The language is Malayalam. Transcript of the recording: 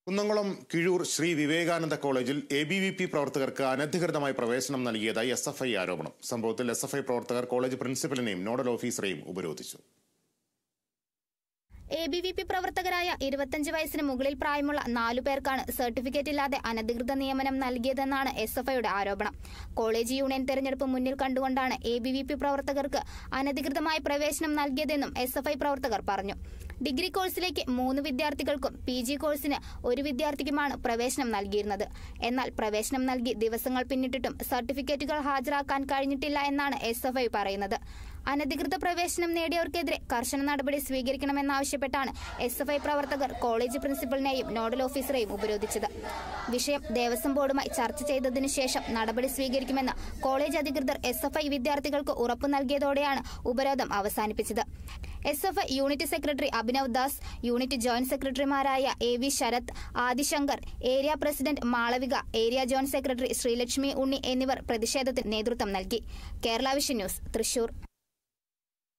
കുന്നംകുളം കിഴൂർ ശ്രീ വിവേകാനന്ദ കോളേജിൽ എ ബി വി പി പ്രവർത്തകർക്ക് അനധികൃതമായി പ്രവേശനം നൽകിയതായി എസ് എഫ് ഐ ആരോപണം സംഭവത്തിൽ എസ് എഫ് ഐ പ്രവർത്തകർ കോളേജ് പ്രിൻസിപ്പലിനെയും നോഡൽ ഓഫീസറെയും ഉപരോധിച്ചു എ ബി വി പി പ്രവർത്തകരായ ഇരുപത്തഞ്ച് വയസ്സിന് മുകളിൽ പ്രായമുള്ള നാലു പേർക്കാണ് സർട്ടിഫിക്കറ്റ് ഇല്ലാതെ അനധികൃത നിയമനം നൽകിയതെന്നാണ് എസ് എഫ് ഐയുടെ ആരോപണം കോളേജ് യൂണിയൻ തെരഞ്ഞെടുപ്പ് മുന്നിൽ കണ്ടുകൊണ്ടാണ് എ ബി വി പി പ്രവർത്തകർക്ക് അനധികൃതമായി പ്രവേശനം നൽകിയതെന്നും എസ് എഫ് ഐ പ്രവർത്തകർ പറഞ്ഞു ഡിഗ്രി കോഴ്സിലേക്ക് മൂന്ന് വിദ്യാർത്ഥികൾക്കും പി ജി കോഴ്സിന് ഒരു വിദ്യാർത്ഥിക്കുമാണ് പ്രവേശനം നൽകിയിരുന്നത് എന്നാൽ പ്രവേശനം നൽകി ദിവസങ്ങൾ പിന്നിട്ടിട്ടും സർട്ടിഫിക്കറ്റുകൾ ഹാജരാക്കാൻ കഴിഞ്ഞിട്ടില്ല എന്നാണ് എസ് എഫ് ഐ പറയുന്നത് അനധികൃത പ്രവേശനം നേടിയവർക്കെതിരെ കർശന നടപടി സ്വീകരിക്കണമെന്നാവശ്യപ്പെട്ടാണ് എസ് എഫ് ഐ പ്രവർത്തകർ കോളേജ് പ്രിൻസിപ്പലിനെയും നോഡൽ ഓഫീസറെയും ഉപരോധിച്ചത് വിഷയം ദേവസ്വം ബോർഡുമായി ചർച്ച ചെയ്തതിനു ശേഷം നടപടി സ്വീകരിക്കുമെന്ന് കോളേജ് അധികൃതർ എസ് എഫ് ഐ വിദ്യാർത്ഥികൾക്ക് ഉറപ്പു നൽകിയതോടെയാണ് ഉപരോധം അവസാനിപ്പിച്ചത് S F I unit secretary Abhinav Das unit joint സെക്രട്ടറിമാരായ A V Sarath Adishankar area president Malavika area joint secretary Sreelakshmi Unni എന്നിവർ പ്രതിഷേധത്തിന് നേതൃത്വം നൽകി കേരള വിഷൻ ന്യൂസ് തൃശൂർ